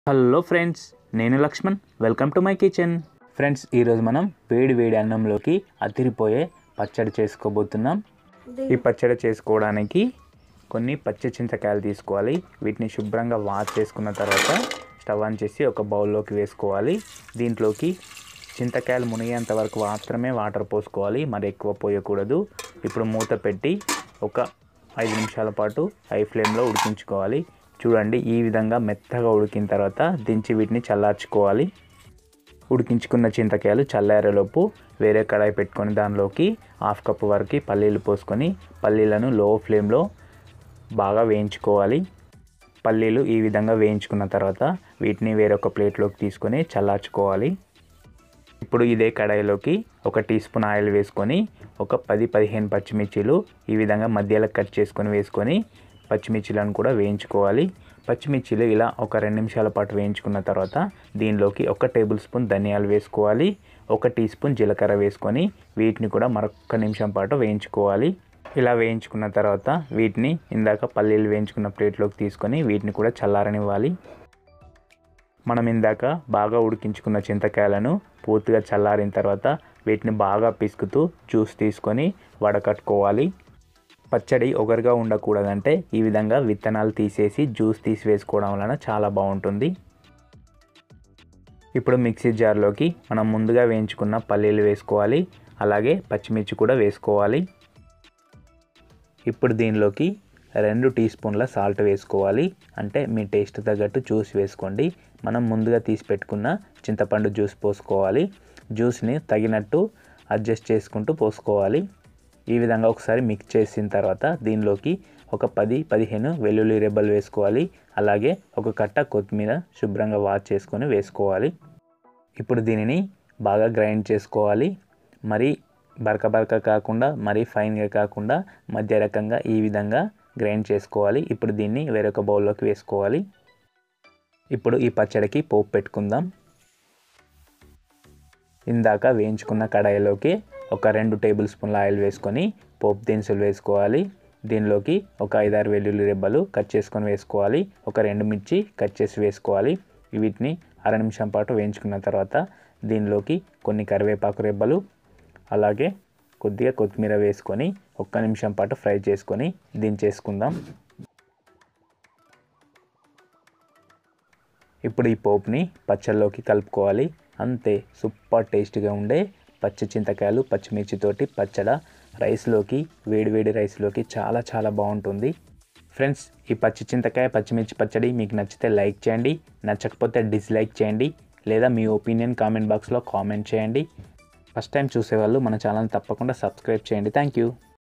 hello friends నేను Laxman welcome to my kitchen friends ఈరోజు మనం వేడి వేడి అన్నంలోకి అదిరిపోయే పచ్చడి చేసుకోబోతున్నాం ఈ పచ్చడి చేసుకోవడానికి కొన్ని పచ్చి చింతకాయలు తీసుకోవాలి వీటిని శుభ్రంగా వాష్ చేసుకున్న తర్వాత స్టవ్ ఆన్ చేసి ఒక బౌల్లోకి వేసుకోవాలి దీంట్లోకి చింతకాయలు మునిగేంత వరకు మాత్రమే వాటర్ పోసుకోవాలి మరి ఎక్కువ పోయకూడదు ఇప్పుడు మూత పెట్టి ఒక ఐదు నిమిషాల పాటు హై ఫ్లేమ్లో ఉడికించుకోవాలి చూడండి ఈ విధంగా మెత్తగా ఉడికిన తర్వాత దించి వీటిని చల్లార్చుకోవాలి ఉడికించుకున్న చింతకాయలు చల్లారేలోపు వేరే కడాయి పెట్టుకొని దానిలోకి హాఫ్ కప్ వరకు పల్లీలు పోసుకొని పల్లీలను లో ఫ్లేమ్లో బాగా వేయించుకోవాలి పల్లీలు ఈ విధంగా వేయించుకున్న తర్వాత వీటిని వేరొక ప్లేట్లోకి తీసుకొని చల్లార్చుకోవాలి ఇప్పుడు ఇదే కడాయిలోకి ఒక టీ స్పూన్ ఆయిల్ వేసుకొని ఒక పది పదిహేను పచ్చిమిర్చీలు ఈ విధంగా మధ్యలో కట్ చేసుకొని వేసుకొని పచ్చిమిర్చీలను కూడా వేయించుకోవాలి పచ్చిమిర్చీలు ఇలా ఒక రెండు నిమిషాల పాటు వేయించుకున్న తర్వాత దీనిలోకి ఒక టేబుల్ స్పూన్ ధనియాలు వేసుకోవాలి ఒక టీ స్పూన్ జీలకర్ర వేసుకొని వీటిని కూడా మరొక నిమిషం పాటు వేయించుకోవాలి ఇలా వేయించుకున్న తర్వాత వీటిని ఇందాక పల్లీలు వేయించుకున్న ప్లేట్లోకి తీసుకొని వీటిని కూడా చల్లారనివ్వాలి మనం ఇందాక బాగా ఉడికించుకున్న చింతకాయలను పూర్తిగా చల్లారిన తర్వాత వీటిని బాగా పిసుకుతూ జ్యూస్ తీసుకొని వడకట్టుకోవాలి పచ్చడి ఒగరుగా ఉండకూడదంటే ఈ విధంగా విత్తనాలు తీసేసి జ్యూస్ తీసి వేసుకోవడం వలన చాలా బాగుంటుంది ఇప్పుడు మిక్సీ జార్లోకి మనం ముందుగా వేయించుకున్న పల్లీలు వేసుకోవాలి అలాగే పచ్చిమిర్చి కూడా వేసుకోవాలి ఇప్పుడు దీనిలోకి రెండు టీ స్పూన్ల సాల్ట్ వేసుకోవాలి అంటే మీ టేస్ట్ తగ్గట్టు జ్యూస్ వేసుకోండి మనం ముందుగా తీసి పెట్టుకున్న చింతపండు జ్యూస్ పోసుకోవాలి జ్యూస్ని తగినట్టు అడ్జస్ట్ చేసుకుంటూ పోసుకోవాలి ఈ విధంగా ఒకసారి మిక్స్ చేసిన తర్వాత దీనిలోకి ఒక పది పదిహేను వెల్లుల్లి రెబ్బలు వేసుకోవాలి అలాగే ఒక కట్ట కొత్తిమీర శుభ్రంగా వాష్ చేసుకొని వేసుకోవాలి ఇప్పుడు దీనిని బాగా గ్రైండ్ చేసుకోవాలి మరి బరక బరక కాకుండా మరీ ఫైన్గా కాకుండా మధ్య రకంగా ఈ విధంగా గ్రైండ్ చేసుకోవాలి ఇప్పుడు దీన్ని వేరొక బౌల్లోకి వేసుకోవాలి ఇప్పుడు ఈ పచ్చడికి పోపు పెట్టుకుందాం ఇందాక వేయించుకున్న కడాయిలోకి ఒక రెండు టేబుల్ స్పూన్ల ఆయిల్ వేసుకొని పోపు దినుసులు వేసుకోవాలి దీనిలోకి ఒక ఐదారు వెల్లుల్లి రెబ్బలు కట్ చేసుకొని వేసుకోవాలి ఒక రెండు మిర్చి కట్ చేసి వేసుకోవాలి వీటిని అర నిమిషం పాటు వేయించుకున్న తర్వాత దీనిలోకి కొన్ని కరివేపాకు రెబ్బలు అలాగే కొద్దిగా కొత్తిమీర వేసుకొని ఒక్క నిమిషం పాటు ఫ్రై చేసుకొని దించేసుకుందాం ఇప్పుడు ఈ పోపుని పచ్చళ్ళలోకి కలుపుకోవాలి అంతే సూపర్ టేస్టీగా ఉండే పచ్చి చింతకాయలు పచ్చిమిర్చితోటి పచ్చడ రైస్లోకి వేడివేడి రైస్లోకి చాలా చాలా బాగుంటుంది ఫ్రెండ్స్ ఈ పచ్చి చింతకాయ పచ్చిమిర్చి పచ్చడి మీకు నచ్చితే లైక్ చేయండి నచ్చకపోతే డిస్లైక్ చేయండి లేదా మీ ఒపీనియన్ కామెంట్ బాక్స్లో కామెంట్ చేయండి ఫస్ట్ టైం చూసేవాళ్ళు మన ఛానల్ తప్పకుండా సబ్స్క్రైబ్ చేయండి థ్యాంక్ యూ